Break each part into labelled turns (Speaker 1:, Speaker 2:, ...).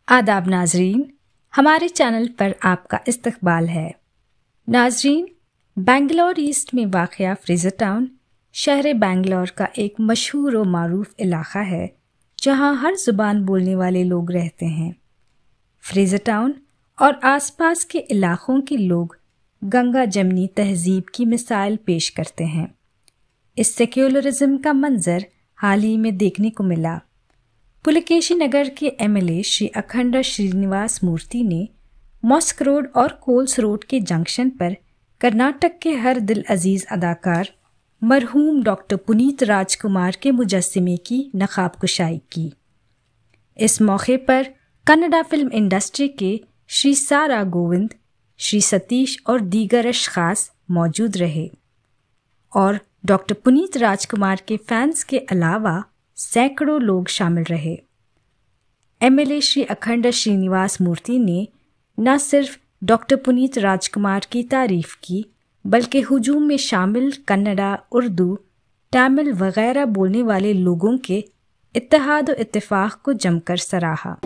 Speaker 1: आदाब नाजरीन हमारे चैनल पर आपका इस्तकबाल है नाजरीन बेंगलोर ईस्ट में वाक़ फ्रेज़र टाउन शहर बेंगलोर का एक मशहूर व मरूफ इलाक़ा है जहाँ हर ज़ुबान बोलने वाले लोग रहते हैं फ्रेज़र टाउन और आसपास के इलाक़ों के लोग गंगा जमनी तहजीब की मिसाल पेश करते हैं इस सेक्युलरिज्म का मंजर हाल ही में देखने को मिला पुलकेशी नगर के एमएलए श्री अखंड श्रीनिवास मूर्ति ने मॉस्क रोड और कोल्स रोड के जंक्शन पर कर्नाटक के हर दिल अजीज अदाकार मरहूम डॉक्टर पुनीत राजकुमार के मुजस्मे की नकाब कुशाई की इस मौके पर कन्नडा फिल्म इंडस्ट्री के श्री सारा गोविंद श्री सतीश और दीगर अशखास मौजूद रहे और डॉक्टर पुनीत राजकुमार के फैंस के अलावा सैकड़ों लोग शामिल रहे एमएलए श्री अखंड श्रीनिवास मूर्ति ने न सिर्फ डॉक्टर पुनीत राजकुमार की तारीफ की बल्कि हुजूम में शामिल कन्नड़ा उर्दू तमिल वगैरह बोलने वाले लोगों के इत्तेहाद और इत्तेफाक को जमकर सराहा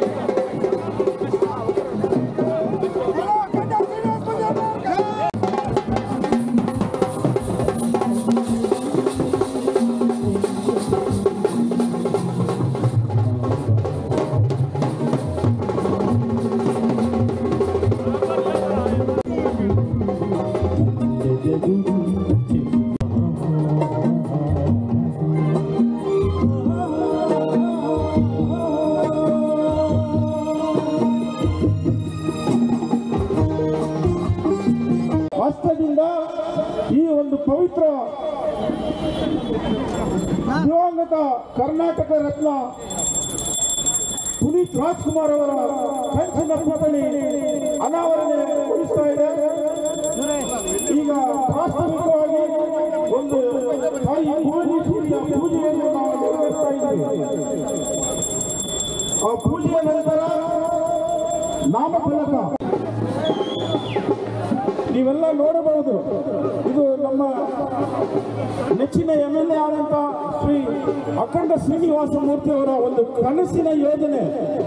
Speaker 2: ಹಸ್ತದಿಂದ ಈ ಒಂದು ಪವಿತ್ರ ದಿವಂಗತ ಕರ್ನಾಟಕ ರತ್ನ ಪುನೀತ್ ರಾಜ್ಕುಮಾರ್ ಅವರ ಕಂಚಿನ ಪುತ್ಥಳಿ ಅನಾವರಣಗೊಳಿಸ್ತಾ ಇದೆ ಈಗ ಪ್ರಾಥಮಿಕವಾಗಿ ಒಂದು ತಾಯಿ ಭುವನೇಶ್ವರಿಯ ಪೂಜೆಯನ್ನು ನಾವು ನೆರವೇರಿಸ್ತಾ ಇದ್ದೀವಿ ಆ ಪೂಜೆಯ ನಂತರ ನಾಮಫಲಕ ನೀವೆಲ್ಲ ನೋಡಬಹುದು ಇದು ನಮ್ಮ ನೆಚ್ಚಿನ ಎಮ್ ಎಲ್ ಎ ಆದಂತ ಶ್ರೀ ಅಖಂಡ ಶ್ರೀನಿವಾಸ ಮೂರ್ತಿ ಅವರ ಒಂದು ಕನಸಿನ ಯೋಜನೆ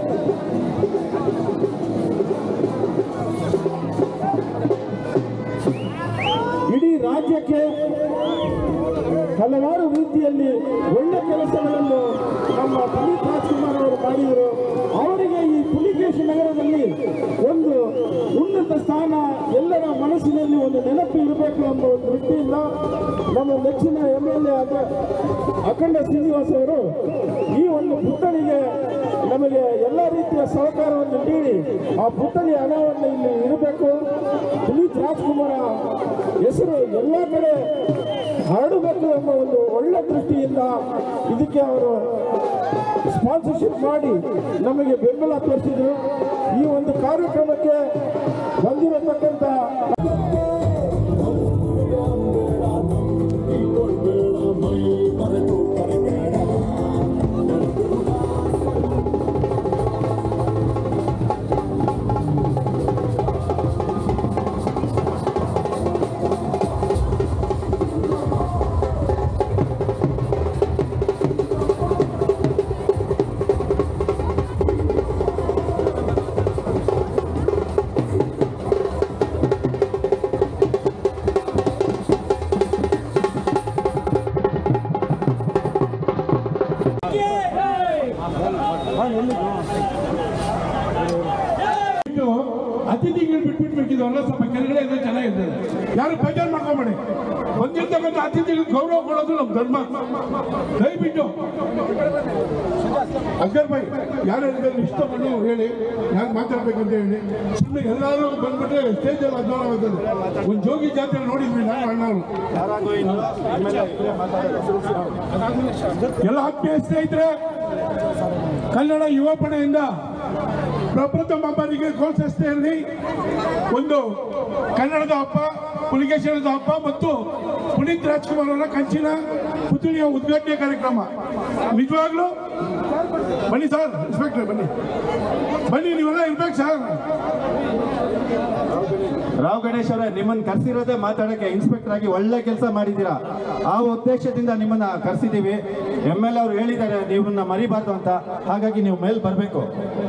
Speaker 2: ಇಡೀ ರಾಜ್ಯಕ್ಕೆ ಹಲವಾರು ರೀತಿಯಲ್ಲಿ ಒಳ್ಳೆ ಕೆಲಸಗಳನ್ನು ನಮ್ಮ ಪುನೀತ್ ರಾಜ್ಕುಮಾರ್ ಅವರು ಮಾಡಿದರು ಅವರಿಗೆ ಈ ಪುಲಿಕೇಶಿ ನಗರದಲ್ಲಿ ಒಂದು ಉನ್ನತ ಸ್ಥಾನ ಎಲ್ಲರ ಮನಸ್ಸಿನಲ್ಲಿ ಒಂದು ನೆನಪು ಇರಬೇಕು ಎಂಬ ಒಂದು ದೃಷ್ಟಿಯಿಂದ ನಮ್ಮ ನೆಚ್ಚಿನ ಎಮ್ ಎಲ್ ಎ ಆದ ಅಖಂಡ ಶ್ರೀನಿವಾಸ್ ಅವರು ಈ ಒಂದು ಪುತ್ಥಳಿಗೆ ನಮಗೆ ಎಲ್ಲ ರೀತಿಯ ಸಹಕಾರವನ್ನು ನೀಡಿ ಆ ಪುತ್ಥಳಿ ಅನಾವರಣ ಇಲ್ಲಿ ಇರಬೇಕು ಪುನೀತ್ ರಾಜ್ಕುಮಾರ ಹೆಸರು ಎಲ್ಲ ಕಡೆ ಹರಡಬೇಕು ಎಂಬ ಒಂದು ಒಳ್ಳೆ ದೃಷ್ಟಿಯಿಂದ ಇದಕ್ಕೆ ಅವರು ಸ್ಪಾನ್ಸರ್ಶಿಪ್ ಮಾಡಿ ನಮಗೆ ಬೆಂಬಲ ತೋರಿಸಿದ್ರು ಈ ಒಂದು ಕಾರ್ಯಕ್ರಮಕ್ಕೆ ಬಂದಿರತಕ್ಕಂಥ
Speaker 3: ಬಿಟ್ಟು ಅತಿಥಿಗಳು ಬಿಟ್ಬಿಟ್ಬೇಕಿದ್ದು ಅಲ್ಲ ಸ್ವಲ್ಪ ಕೆಳಗಡೆ ಇದ್ರೆ ಚೆನ್ನಾಗಿರ್ತದೆ ಯಾರು ಬೇಜಾರು ಮಾಡ್ಕೊಂಬೇಡಿ ಬಂದಿರ್ತಕ್ಕಂಥ ಅತಿಥಿಗಳು ಗೌರವ ಕೊಡೋದು ನಮ್ಮ ಧರ್ಮ ದಯವಿಟ್ಟು ಅಸ್ಗರ್ ಭಾಯ್ ಯಾರು ಹೇಳಿದ್ರೆ ಇಷ್ಟಪಟ್ಟು ಹೇಳಿ ಯಾರು ಮಾತಾಡ್ಬೇಕಂತ ಹೇಳಿ ಸುಮ್ಮನೆ ಎಲ್ಲರೂ ಬಂದ್ಬಿಟ್ರೆ ಸ್ಟೇಜಲ್ಲಿ ಅದ್ವಾನ ಆಗ್ತದೆ ಒಂದು ಜೋಗಿ ಜಾತ್ರೆ ನೋಡಿದ್ವಿ ನಾನು ಅಣ್ಣವರು ಎಲ್ಲ ಆತ್ಮೀಯ ಸ್ನೇಹಿತರೆ ಕನ್ನಡ ಯುವ ಪಡೆಯಿಂದ ಪ್ರಪ್ರಥಮ ಬಾರಿಗೆ ಘೋಷಣೆಯಲ್ಲಿ ಒಂದು ಕನ್ನಡದ ಹಬ್ಬ ಪುಲಿಕೇಶ್ವರದ ಹಬ್ಬ ಮತ್ತು ಪುನೀತ್ ರಾಜ್ಕುಮಾರ್ ಅವರ ಕಂಚಿನ ಪುತ್ಥಳಿಯ ಉದ್ಘಾಟನೆ ಕಾರ್ಯಕ್ರಮ ನಿಜವಾಗ್ಲೂ ಬನ್ನಿ ಸರ್ ಇನ್ಸ್ಪೆಕ್ಟರ್ ಬನ್ನಿ ಬನ್ನಿ ನೀವೆಲ್ಲ ಇರ್ಬೇಕು ಸರ್
Speaker 4: ರಾವ್ ಗಣೇಶ್ ಅವರೇ ನಿಮ್ಮನ್ನ ಕರ್ಸಿರೋದೇ ಮಾತಾಡಕ್ಕೆ ಇನ್ಸ್ಪೆಕ್ಟರ್ ಆಗಿ ಒಳ್ಳೆ ಕೆಲಸ ಮಾಡಿದ್ದೀರಾ ಆ ಉದ್ದೇಶದಿಂದ ನಿಮ್ಮನ್ನ ಕರ್ಸಿದೀವಿ ಎಮ್ ಎಲ್ ಅವರು ಹೇಳಿದ್ದಾರೆ ನೀವನ್ನ ಮರಿಬಾರ್ದು ಅಂತ ಹಾಗಾಗಿ ನೀವು ಮೇಲ್ ಬರಬೇಕು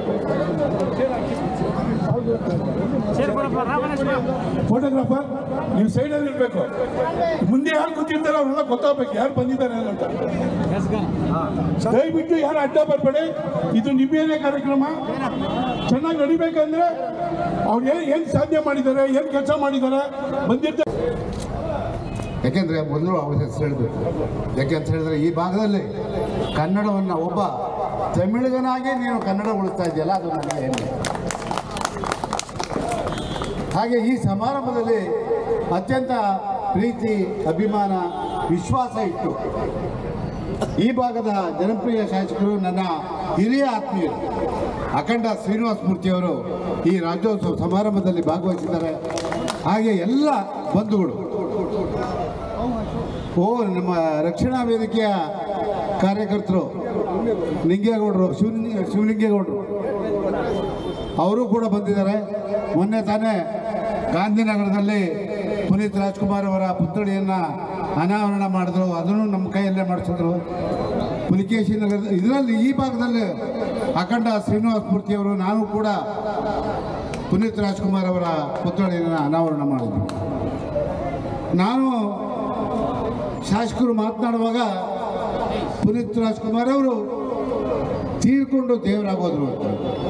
Speaker 3: ಫೋಟೋಗ್ರಾಫರ್ ನೀವು ಸೈಡಲ್ಲಿ ಇರಬೇಕು ಮುಂದೆ ಯಾರು ಕೂತಿರ್ತಾರೆ ಅವ್ರೆಲ್ಲ ಗೊತ್ತಾಗ್ಬೇಕು ಯಾರು ಬಂದಿದ್ದಾರೆ ಅಂತ ದಯವಿಟ್ಟು ಯಾರು ಅಡ್ಡ ಬರಬೇಡಿ ಇದು ನಿಮ್ಮೇನೆ ಕಾರ್ಯಕ್ರಮ ಚೆನ್ನಾಗಿ ನಡಿಬೇಕಂದ್ರೆ ಅವ್ರು ಏನು ಏನು ಸಾಧನೆ ಮಾಡಿದ್ದಾರೆ ಏನು ಕೆಲಸ ಮಾಡಿದ್ದಾರೆ ಬಂದಿರ್ತಾರೆ
Speaker 5: ಯಾಕೆಂದರೆ ಮೊದಲು ಅವ್ರ ಹೆಸರು ಹೇಳಬೇಕು ಯಾಕೆ ಅಂತ ಹೇಳಿದ್ರೆ ಈ ಭಾಗದಲ್ಲಿ ಕನ್ನಡವನ್ನು ಒಬ್ಬ ತಮಿಳಿಗನಾಗಿ ನೀನು ಕನ್ನಡ ಉಳಿಸ್ತಾ ಇದೆಯಲ್ಲ ಅದು ನನಗೆ ಹೆಮ್ಮೆ ಹಾಗೆ ಈ ಸಮಾರಂಭದಲ್ಲಿ ಅತ್ಯಂತ ಪ್ರೀತಿ ಅಭಿಮಾನ ವಿಶ್ವಾಸ ಇಟ್ಟು ಈ ಭಾಗದ ಜನಪ್ರಿಯ ಶಾಸಕರು ನನ್ನ ಹಿರಿಯ ಆತ್ಮೀಯರು ಅಖಂಡ ಶ್ರೀನಿವಾಸ ಮೂರ್ತಿಯವರು ಈ ರಾಜ್ಯೋತ್ಸವ ಸಮಾರಂಭದಲ್ಲಿ ಭಾಗವಹಿಸಿದ್ದಾರೆ ಹಾಗೆ ಎಲ್ಲ ಬಂಧುಗಳು ಓ ನಮ್ಮ ರಕ್ಷಣಾ ವೇದಿಕೆಯ ಕಾರ್ಯಕರ್ತರು ನಿಂಗೇಗೌಡರು ಶಿವಲಿಂಗ ಶಿವಲಿಂಗೇಗೌಡರು ಅವರು ಕೂಡ ಬಂದಿದ್ದಾರೆ ಮೊನ್ನೆ ತಾನೇ ಗಾಂಧಿನಗರದಲ್ಲಿ ಪುನೀತ್ ರಾಜ್ಕುಮಾರ್ ಅವರ ಪುತ್ಥಳಿಯನ್ನು ಅನಾವರಣ ಮಾಡಿದ್ರು ಅದನ್ನು ನಮ್ಮ ಕೈಯಲ್ಲೇ ಮಾಡಿಸಿದ್ರು ಪುಲಿಕೇಶಿ ನಗರದ ಇದರಲ್ಲಿ ಈ ಭಾಗದಲ್ಲಿ ಅಖಂಡ ಶ್ರೀನಿವಾಸ ಮೂರ್ತಿಯವರು ನಾನು ಕೂಡ ಪುನೀತ್ ರಾಜ್ಕುಮಾರ್ ಅವರ ಪುತ್ಥಳಿಯನ್ನು ಅನಾವರಣ ಮಾಡಿದ್ರು ನಾನು ಶಾಸಕರು ಮಾತನಾಡುವಾಗ ಪುನೀತ್ ರಾಜ್ಕುಮಾರ್ ಅವರು ತೀರ್ಕೊಂಡು ದೇವರಾಗೋದ್ರು ಅಂತ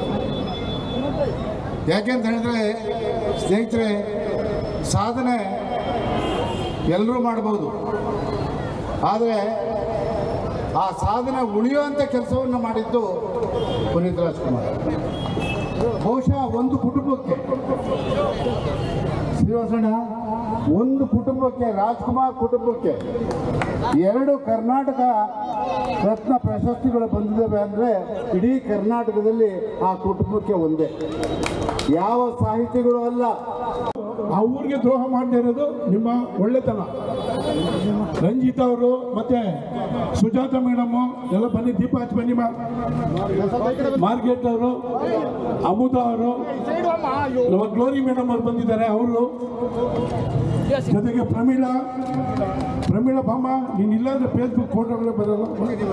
Speaker 5: ಯಾಕೆಂತ ಹೇಳಿದ್ರೆ ಸ್ನೇಹಿತರೆ ಸಾಧನೆ ಎಲ್ಲರೂ ಮಾಡ್ಬೋದು ಆದರೆ ಆ ಸಾಧನೆ ಉಳಿಯುವಂಥ ಕೆಲಸವನ್ನು ಮಾಡಿದ್ದು ಪುನೀತ್ ರಾಜ್ಕುಮಾರ್ ಬಹುಶಃ ಒಂದು ಕುಟುಂಬಕ್ಕೆ ಶ್ರೀವಾಸಣ್ಣ ಒಂದು ಕುಟುಂಬಕ್ಕೆ ರಾಜ್ಕುಮಾರ್ ಕುಟುಂಬಕ್ಕೆ ಎರಡು ಕರ್ನಾಟಕ ರತ್ನ ಪ್ರಶಸ್ತಿಗಳು ಬಂದಿದ್ದಾವೆ ಅಂದರೆ ಇಡೀ ಕರ್ನಾಟಕದಲ್ಲಿ ಆ ಕುಟುಂಬಕ್ಕೆ ಒಂದೇ ಯಾವ ಸಾಹಿತಿಗಳು ಅಲ್ಲ
Speaker 3: ಆ ಊರಿಗೆ ದ್ರೋಹ ಮಾಡದೇ ಇರೋದು ನಿಮ್ಮ ಒಳ್ಳೆತನ ರಂಜಿತ್ ಅವರು ಮತ್ತೆ ಸುಜಾತ ಮೇಡಮ್ ಎಲ್ಲ ಬನ್ನಿ ದೀಪ ಹಚ್ಚಿ ಬನ್ನಿ ಮಾ ಮಾರ್ಗೆಟ್ ಅವರು ಅಮುದ ಅವರು ನಮ್ಮ ಗ್ಲೋರಿ ಮೇಡಮ್ ಅವ್ರು ಬಂದಿದ್ದಾರೆ ಅವರು ಜೊತೆಗೆ ಪ್ರಮೀಳಾ ಪ್ರಮೀಳಾ ಬಾಮ ನೀನು ಇಲ್ಲಾಂದ್ರೆ ಫೇಸ್ಬುಕ್ ಫೋಟೋಗಳೇ ಬರೋಲ್ಲ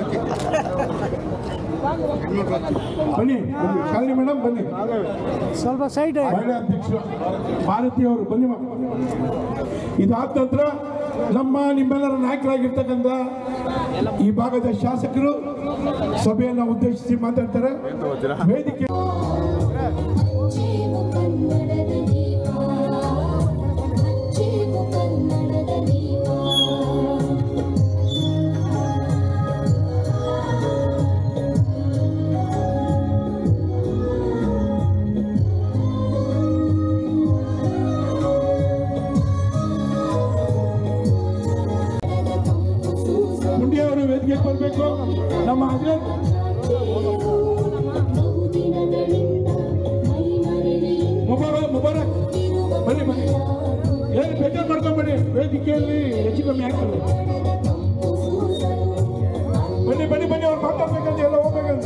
Speaker 3: ಬನ್ನಿ ಬನ್ನಿ ಶಾಲಿನಿ ಮೇಡಮ್ ಬನ್ನಿ
Speaker 6: ಸ್ವಲ್ಪ ಸೈಡ್
Speaker 3: ಮಹಿಳಾ ಅಧ್ಯಕ್ಷರು ಭಾರತಿ ಅವರು ಬನ್ನಿ ಮಾ. ಇದಾದ ನಂತರ ನಮ್ಮ ನಿಮ್ಮೆಲ್ಲರ ನಾಯಕರಾಗಿರ್ತಕ್ಕಂಥ ಈ ಭಾಗದ ಶಾಸಕರು ಸಭೆಯನ್ನು ಉದ್ದೇಶಿಸಿ ಮಾತಾಡ್ತಾರೆ ವೇದಿಕೆ
Speaker 7: ಜೀವ ಕನ್ನಡದ ದೀಪ ಜೀವ ಕನ್ನಡದ ದೀಪ
Speaker 3: ಮುಂಡಿ ಅವರು ವೇದಿಕೆಗೆ ಬರಬೇಕು ನಮ್ಮ ಅಜಯ್
Speaker 7: ಬಹುದಿನಗಳಿಂದ ಮೈಮರೆಯಲ್ಲಿ
Speaker 3: ಮುಬಾರಕ್ ಮುಬಾರಕ್ ಬನ್ನಿ ಬನ್ನಿ ಏನು ಬೇಜಾರು ಮಾಡ್ಕೊಂಬೇಡಿ ವೇದಿಕೆಯಲ್ಲಿ ಹೆಚ್ಚು ಕಮ್ಮಿ ಆಗ್ತದೆ ಬನ್ನಿ ಬನ್ನಿ ಬನ್ನಿ ಅವ್ರು ಮಾತಾಡ್ಬೇಕಂತ ಎಲ್ಲ ಹೋಗ್ಬೇಕಂತ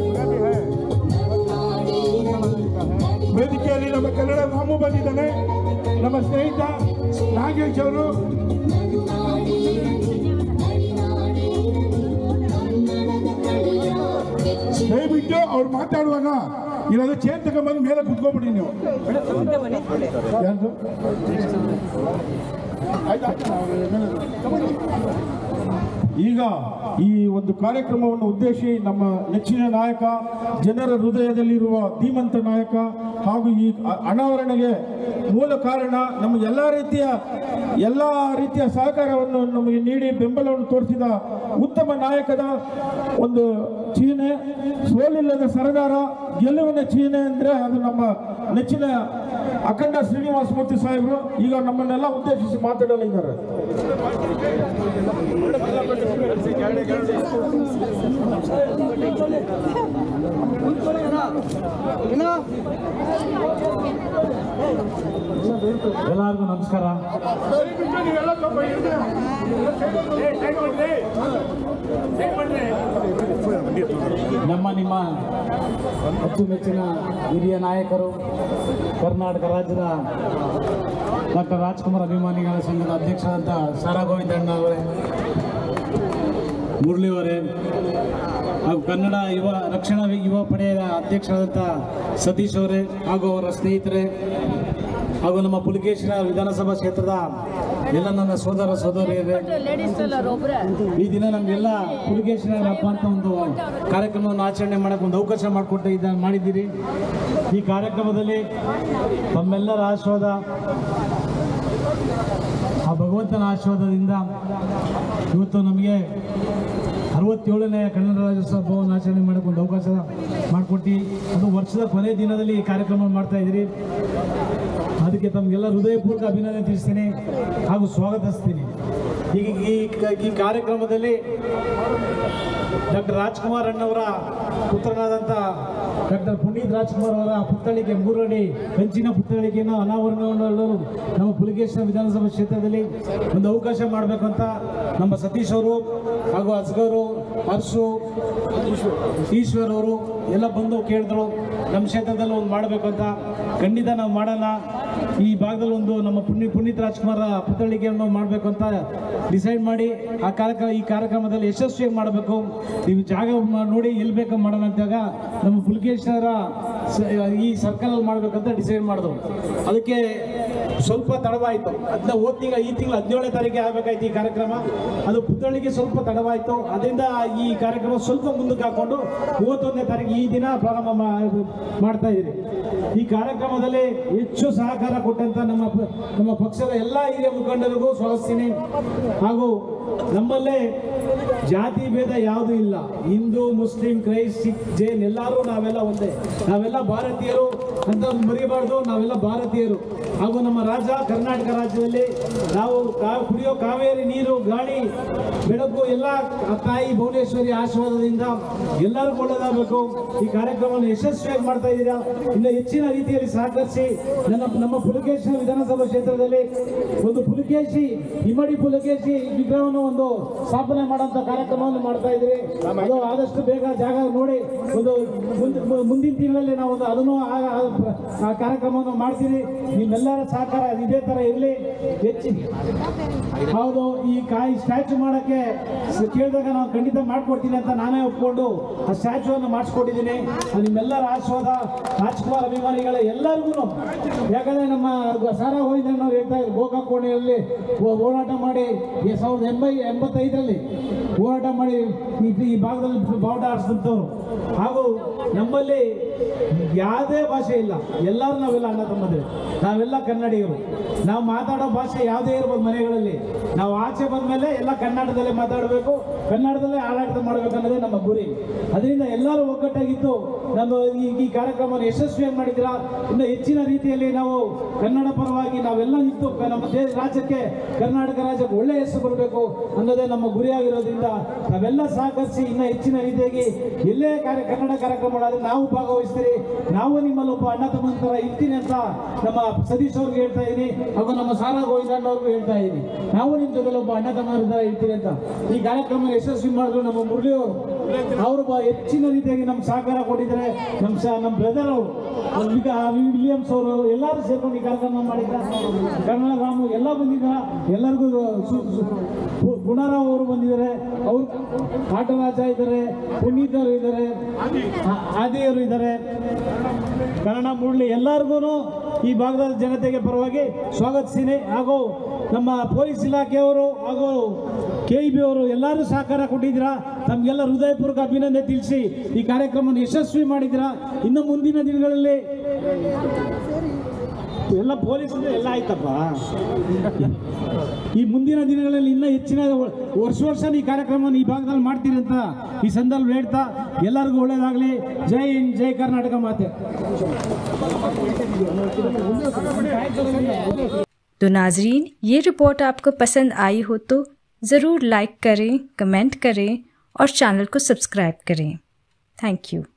Speaker 3: ವೇದಿಕೆಯಲ್ಲಿ ನಮ್ಮ ಕನ್ನಡ ರಾಮು ಬಂದಿದ್ದಾನೆ ನಮ್ಮ ಸ್ನೇಹಿತ ನಾಗೇಶ್ ಅವರು ದಯವಿಟ್ಟು ಅವ್ರು ಮಾತಾಡುವಾಗ ಇಲ್ಲಾಂದ್ರೆ ಚೇರ್ ತಗೊಂಡ್ಬಂದು ಮೇಲೆ ಕುತ್ಕೊಬಿಡಿ ನೀವು ಯಾರ್ದು? ಆಯ್ತಾ? ಈಗ ಈ ಒಂದು ಕಾರ್ಯಕ್ರಮವನ್ನು ಉದ್ದೇಶಿ ನಮ್ಮ ನೆಚ್ಚಿನ ನಾಯಕ ಜನರ ಹೃದಯದಲ್ಲಿರುವ ಧೀಮಂತ ನಾಯಕ ಹಾಗೂ ಈ ಅ- ಅನಾವರಣೆಗೆ ಮೂಲ ಕಾರಣ ನಮ್ಮ ಎಲ್ಲ ರೀತಿಯ ಎಲ್ಲ ರೀತಿಯ ಸಹಕಾರವನ್ನು ನಮಗೆ ನೀಡಿ ಬೆಂಬಲವನ್ನು ತೋರಿಸಿದ ಉತ್ತಮ ನಾಯಕದ ಒಂದು ಚೀನೆ ಸೋಲಿಲ್ಲದ ಸರದಾರ ಗೆಲುವಿನ ಚೀನೆ ಅಂದರೆ ಅದು ನಮ್ಮ ನೆಚ್ಚಿನ ಅಖಂಡ ಶ್ರೀನಿವಾಸ ಮೂರ್ತಿ ಸಾಹೇಬರು ಈಗ ನಮ್ಮನ್ನೆಲ್ಲ ಉದ್ದೇಶಿಸಿ ಮಾತಾಡಲಿದ್ದಾರೆ
Speaker 6: ಎಲ್ಲರಿಗೂ ನಮಸ್ಕಾರ ನಮ್ಮ ನಿಮ್ಮ ಅಚ್ಚುಮೆಚ್ಚಿನ ಹಿರಿಯ ನಾಯಕರು ಕರ್ನಾಟಕ ರಾಜ್ಯದ ಡಾಕ್ಟರ್ ರಾಜ್ಕುಮಾರ್ ಅಭಿಮಾನಿಗಳ ಸಂಘದ ಅಧ್ಯಕ್ಷರಾದಂಥ ಸಾರಾ ಗೋವಿಂದಣ್ಣ ಅವರೇ ಮುರಳಿ ಅವರೇ ಹಾಗೂ ಕನ್ನಡ ಯುವ ರಕ್ಷಣಾ ಯುವ ಪಡೆಯ ಅಧ್ಯಕ್ಷರಾದಂಥ ಸತೀಶ್ ಅವರೇ ಹಾಗೂ ಅವರ ಸ್ನೇಹಿತರೆ ಹಾಗೂ ನಮ್ಮ ಪುಲಿಕೇಶಿನ ವಿಧಾನಸಭಾ ಕ್ಷೇತ್ರದ ಎಲ್ಲ ನನ್ನ ಸೋದರ ಸೋದರಿಯರೇ ಈ ದಿನ ನಮಗೆಲ್ಲ ಪುಲಿಕೇಶಿನ ಹಬ್ಬ ಅಂತ ಒಂದು ಕಾರ್ಯಕ್ರಮವನ್ನು ಆಚರಣೆ ಮಾಡೋಕ್ಕೆ ಒಂದು ಅವಕಾಶ ಮಾಡಿಕೊಟ್ಟು ಇದನ್ನು ಮಾಡಿದ್ದೀರಿ ಈ ಕಾರ್ಯಕ್ರಮದಲ್ಲಿ ತಮ್ಮೆಲ್ಲರ ಆಶೀರ್ವಾದ ಆ ಭಗವಂತನ ಆಶೀರ್ವಾದದಿಂದ ಇವತ್ತು ನಮಗೆ ಅರವತ್ತೇಳನೇ ಕನ್ನಡ ರಾಜ್ಯೋತ್ಸವವನ್ನು ಆಚರಣೆ ಮಾಡೋಕ್ಕೆ ಒಂದು ಅವಕಾಶ ಮಾಡಿಕೊಟ್ಟು ಅದು ವರ್ಷದ ಕೊನೆ ದಿನದಲ್ಲಿ ಈ ಕಾರ್ಯಕ್ರಮ ಮಾಡ್ತಾ ಇದ್ದೀರಿ ಅದಕ್ಕೆ ತಮಗೆಲ್ಲ ಹೃದಯಪೂರ್ವಕ ಅಭಿನಂದನೆ ತಿಳಿಸ್ತೀನಿ ಹಾಗೂ ಸ್ವಾಗತಿಸ್ತೀನಿ ಈಗ ಈ ಈ ಕಾರ್ಯಕ್ರಮದಲ್ಲಿ ಡಾಕ್ಟರ್ ರಾಜ್ಕುಮಾರ್ ಅಣ್ಣವರ ಪುತ್ರನಾದಂಥ ಡಾಕ್ಟರ್ ಪುನೀತ್ ರಾಜ್ಕುಮಾರ್ ಅವರ ಪುತ್ಥಳಿಕೆ ಮೂರಡಿ ಕಂಚಿನ ಪುತ್ಥಳಿಕೆಯನ್ನು ಅನಾವರಣಗೊಳ್ಳಲು ನಮ್ಮ ಪುಲಿಕೇಶ್ವರ ವಿಧಾನಸಭಾ ಕ್ಷೇತ್ರದಲ್ಲಿ ಒಂದು ಅವಕಾಶ ಮಾಡಬೇಕು ಅಂತ ನಮ್ಮ ಸತೀಶ್ ಅವರು ಹಾಗೂ ಅಸ್ಗರು ಹರ್ಷು ಈಶ್ವರ್ ಅವರು ಎಲ್ಲ ಬಂದು ಕೇಳಿದ್ರು ನಮ್ಮ ಕ್ಷೇತ್ರದಲ್ಲಿ ಒಂದು ಮಾಡಬೇಕು ಅಂತ ಖಂಡಿತ ನಾವು ಮಾಡೋಣ ಈ ಭಾಗದಲ್ಲಿ ಒಂದು ನಮ್ಮ ಪುಣ್ಯ ಪುನೀತ್ ರಾಜ್ಕುಮಾರ್ ಪುತ್ಥಳಿಕೆಯನ್ನು ಮಾಡಬೇಕು ಅಂತ ಡಿಸೈಡ್ ಮಾಡಿ ಆ ಕಾರ್ಯಕ್ರಮ ಈ ಕಾರ್ಯಕ್ರಮದಲ್ಲಿ ಯಶಸ್ವಿಯಾಗಿ ಮಾಡಬೇಕು ನೀವು ಜಾಗ ಮ- ನೋಡಿ ಎಲ್ಲಿ ಬೇಕೋ ಮಾಡೋಣ ಅಂತಾಗ ನಮ್ಮ ಪುಲ್ಕೇಶ್ವರ ಸ- ಈ ಸರ್ಕಲಲ್ಲಿ ಮಾಡಬೇಕಂತ ಡಿಸೈಡ್ ಮಾಡಿದ್ರು ಅದಕ್ಕೆ ಸ್ವಲ್ಪ ತಡವಾಯಿತು ಅದನ್ನ ಹೋದ ತಿಂಗಳ ಈ ತಿಂಗಳು ಹದಿನೇಳನೇ ತಾರೀಕಿಗೆ ಆಗಬೇಕಾಯ್ತು ಈ ಕಾರ್ಯಕ್ರಮ ಅದು ಪುತ್ಥಳಿಗೆ ಸ್ವಲ್ಪ ತಡವಾಯಿತು ಅದರಿಂದ ಈ ಕಾರ್ಯಕ್ರಮ ಸ್ವಲ್ಪ ಮುಂದಕ್ಕೆ ಹಾಕೊಂಡು ಮೂವತ್ತೊಂದನೇ ತಾರೀಕು ಈ ದಿನ ಪ್ರಾರಂಭ ಮಾ- ಮಾಡ್ತಾ ಇದ್ದೀರಿ ಈ ಕಾರ್ಯಕ್ರಮದಲ್ಲಿ ಹೆಚ್ಚು ಸಹಕಾರ ಕೊಟ್ಟಂತ ನಮ್ಮ ಪ- ನಮ್ಮ ಪಕ್ಷದ ಎಲ್ಲ ಹಿರಿಯ ಮುಖಂಡರಿಗೂ ಸ್ವಾಗತಿಸ್ತೀನಿ ಹಾಗೂ ನಮ್ಮಲ್ಲೇ ಜಾತಿ ಭೇದ ಯಾವುದೂ ಇಲ್ಲ ಹಿಂದೂ ಮುಸ್ಲಿಂ ಕ್ರೈಸ್ಟ್ ಸಿಖ್ ಜೈನ್ ಎಲ್ಲರೂ ನಾವೆಲ್ಲ ಒಂದೇ ನಾವೆಲ್ಲ ಭಾರತೀಯರು ಅಂತ ಮರಿಬಾರ್ದು ನಾವೆಲ್ಲ ಭಾರತೀಯರು ಹಾಗೂ ನಮ್ಮ ರಾಜ್ಯ ಕರ್ನಾಟಕ ರಾಜ್ಯದಲ್ಲಿ ನಾವು ಕಾ- ಕುಡಿಯೋ ಕಾವೇರಿ ನೀರು ಗಾಳಿ ಬೆಳಕು ಎಲ್ಲ ಆ ತಾಯಿ ಭುವನೇಶ್ವರಿ ಆಶೀರ್ವಾದದಿಂದ ಎಲ್ಲರಿಗೂ ಒಳ್ಳೆಯದಾಗಬೇಕು ಈ ಕಾರ್ಯಕ್ರಮವನ್ನು ಯಶಸ್ವಿಯಾಗಿ ಮಾಡ್ತಾ ಇದ್ದೀರಾ ಇನ್ನು ಹೆಚ್ಚಿನ ರೀತಿಯಲ್ಲಿ ಸಹಕರಿಸಿ ನನ್ನ ನಮ್ಮ ಪುಲಕೇಶಿ ವಿಧಾನಸಭಾ ಕ್ಷೇತ್ರದಲ್ಲಿ ಒಂದು ಪುಲಕೇಶಿ ಇಮ್ಮಡಿ ಪುಲಕೇಶಿ ವಿಗ್ರಹವನ್ನು ಒಂದು ಸ್ಥಾಪನೆ ಮಾಡುವಂತ ಕಾರ್ಯಕ್ರಮವನ್ನು ಮಾಡ್ತಾ ಇದ್ದೀರಿ ಅದು ಆದಷ್ಟು ಬೇಗ ಜಾಗ ನೋಡಿ ಒಂದು ಮುಂದ್- ಮುಂದಿನ ತಿಂಗಳಲ್ಲಿ ನಾವು ಒಂದು ಅದನ್ನು ಆ- ಆ- ಆ ಕಾರ್ಯಕ್ರಮವನ್ನು ಮಾಡ್ತೀವಿ ನಿಮ್ಮೆಲ್ಲರ ಸಹಕಾರ ಇದೇ ತರ ಇರಲಿ ಹೆಚ್ಚಿ ಹೌದು ಈ ಕಾಯಿ ಸ್ಟ್ಯಾಚು ಮಾಡಕ್ಕೆ ಸ- ಕೇಳಿದಾಗ ನಾವು ಖಂಡಿತ ಮಾಡ್ಕೊಡ್ತೀನಿ ಅಂತ ನಾನೇ ಒಪ್ಕೊಂಡು ಆ ಸ್ಟ್ಯಾಚುವನ್ನು ಮಾಡಿಸ್ಕೊಟ್ಟಿದ್ದೀನಿ ಅದು ನಿಮ್ಮೆಲ್ಲರ ಆಶೀರ್ವಾದ ರಾಜ್ಕುಮಾರ್ ಅಭಿಮಾನಿಗಳ ಎಲ್ಲರಿಗೂ ಯಾಕಂದ್ರೆ ನಮ್ಮ ಸಾರಾ ಗೋವಿಂದಣ್ಣವ್ರು ಹೇಳ್ತಾ ಇದ್ರು ಗೋಕಾಕ್ ಕೋಣೆಯಲ್ಲಿ ಓ- ಹೋರಾಟ ಮಾಡಿ ಈ ಸಾವಿರದ ಎಂಬೈ ಎಂಬತ್ತೈದರಲ್ಲಿ ಹೋರಾಟ ಮಾಡಿ ಈ ಈ ಭಾಗದಲ್ಲಿ ಬಾವುಟ ಆಡಿಸಿದಂಥವ್ರು ಹಾಗೂ ನಮ್ಮಲ್ಲಿ ಯಾವುದೇ ಭಾಷೆ ಇಲ್ಲ ಎಲ್ಲರೂ ನಾವೆಲ್ಲ ಅಣ್ಣ ತಮ್ಮದೇ ನಾವೆಲ್ಲ ಕನ್ನಡಿಗರು ನಾವು ಮಾತಾಡೋ ಭಾಷೆ ಯಾವುದೇ ಇರ್ಬೋದು ಮನೆಗಳಲ್ಲಿ ನಾವು ಆಚೆ ಬಂದಮೇಲೆ ಎಲ್ಲ ಕನ್ನಡದಲ್ಲೇ ಮಾತಾಡಬೇಕು ಕನ್ನಡದಲ್ಲೇ ಆಡಳಿತ ಮಾಡಬೇಕು ಅನ್ನೋದೇ ನಮ್ಮ ಗುರಿ ಅದರಿಂದ ಎಲ್ಲರೂ ಒಗ್ಗಟ್ಟಾಗಿದ್ದು ನಮ್ಮ ಈ ಈ ಕಾರ್ಯಕ್ರಮವನ್ನು ಯಶಸ್ವಿಯಾಗಿ ಮಾಡಿದ್ದೀರಾ ಇನ್ನು ಹೆಚ್ಚಿನ ರೀತಿಯಲ್ಲಿ ನಾವು ಕನ್ನಡ ಪರವಾಗಿ ನಾವೆಲ್ಲ ನಿಂತು ಕ- ನಮ್ಮ ದೇಶ ರಾಜ್ಯಕ್ಕೆ ಕರ್ನಾಟಕ ರಾಜ್ಯಕ್ಕೆ ಒಳ್ಳೆಯ ಹೆಸರು ಬರಬೇಕು ಅನ್ನೋದೇ ನಮ್ಮ ಗುರಿಯಾಗಿರೋದ್ರಿಂದ ನಾವೆಲ್ಲ ಸಹಕರಿಸಿ ಇನ್ನು ಹೆಚ್ಚಿನ ರೀತಿಯಾಗಿ ಎಲ್ಲೇ ಕಾರ್ಯ ಕನ್ನಡ ಕಾರ್ಯಕ್ರಮ ಮಾಡೋದು ನಾವು ಭಾಗವಹಿಸ್ತೀರಿ ನಾವು ನಿಮ್ಮಲ್ಲಿ ಒಬ್ಬ ಅಣ್ಣ ತಮ್ಮನ ಥರ ಇರ್ತೀನಿ ಅಂತ ನಮ್ಮ ಸತೀಶ್ ಅವ್ರಿಗೆ ಹೇಳ್ತಾ ಇದ್ದೀನಿ ಹಾಗೂ ನಮ್ಮ ಸಾರಾ ಗೋವಿಂದಣ್ಣ ಅವ್ರಿಗೂ ಹೇಳ್ತಾ ಇದ್ದೀನಿ ನಾವು ನಿಮ್ಮ ಜೊತೆಲಿ ಒಬ್ಬ ಅಣ್ಣ ತಮ್ಮನ ಥರ ಇರ್ತೀನಿ ಅಂತ ಈ ಕಾರ್ಯಕ್ರಮ ಯಶಸ್ವಿ ಮಾಡಿದ್ರು ನಮ್ಮ ಮುರಳಿ ಅವರು ಅವರು ಬ- ಹೆಚ್ಚಿನ ರೀತಿಯಾಗಿ ನಮ್ಮ ಸಹಕಾರ ಕೊಟ್ಟಿದ್ದಾರೆ ನಮ್ಮ ಸ ನಮ್ಮ ಬ್ರದರ್ ಅವರು ಈಗ ವಿಲಿಯಮ್ಸ್ ಅವರು ಎಲ್ಲರೂ ಸೇರ್ಕೊಂಡು ಈ ಕಾರ್ಯಕ್ರಮ ಮಾಡಿದ್ದಾರೆ ಕನ್ನಡ ರಾಮು ಎಲ್ಲ ಬಂದಿದ್ದಾರೆ ಎಲ್ಲರಿಗೂ ಸು- ಸು- ಗು- ಗುಣರಾವ್ ಅವರು ಬಂದಿದ್ದಾರೆ ಅವರು ಆಟರಾಜ ಇದ್ದಾರೆ ಪುನೀತ್ ಅವರು ಇದ್ದಾರೆ ಆ- ಆದಿಯವರು ಇದ್ದಾರೆ ಕನ್ನಡ ಮುರಳಿ ಎಲ್ಲರಿಗೂ ಈ ಭಾಗದ ಜನತೆಗೆ ಪರವಾಗಿ ಸ್ವಾಗತಿಸ್ತೀನಿ ಹಾಗೂ ನಮ್ಮ ಪೊಲೀಸ್ ಇಲಾಖೆಯವರು ಹಾಗೂ ಕೆ ಇ ಬಿ ಅವರು ಎಲ್ಲರೂ ಸಹಕಾರ ಕೊಟ್ಟಿದ್ದೀರಾ ನಮಗೆಲ್ಲ ಹೃದಯಪೂರ್ವಕ ಅಭಿನಂದನೆ ತಿಳಿಸಿ ಈ ಕಾರ್ಯಕ್ರಮವನ್ನು ಯಶಸ್ವಿ ಮಾಡಿದ್ದೀರಾ ಇನ್ನು ಮುಂದಿನ ದಿನಗಳಲ್ಲಿ ಎಲ್ಲ ಪೊಲೀಸರು ಎಲ್ಲ ಆಯ್ತಪ್ಪ ಈ ಮುಂದಿನ ದಿನಗಳಲ್ಲಿ ಇನ್ನೂ ಹೆಚ್ಚಿನ ವರ್ಷ ವರ್ಷ ಈ ಕಾರ್ಯಕ್ರಮವನ್ನು ಈ ಭಾಗದಲ್ಲಿ ಮಾಡ್ತೀರಿ ಅಂತ ಈ ಸಂದರ್ಭ ಹೇಳ್ತಾ ಎಲ್ಲರಿಗೂ ಒಳ್ಳೇದಾಗಲಿ ಜೈ ಹಿಂದ್ ಜೈ ಕರ್ನಾಟಕ ಮಾತೆ
Speaker 1: तो नाजरीन ये रिपोर्ट आपको पसंद आई हो तो ज़रूर लाइक करें कमेंट करें और चैनल को सब्सक्राइब करें थैंक यू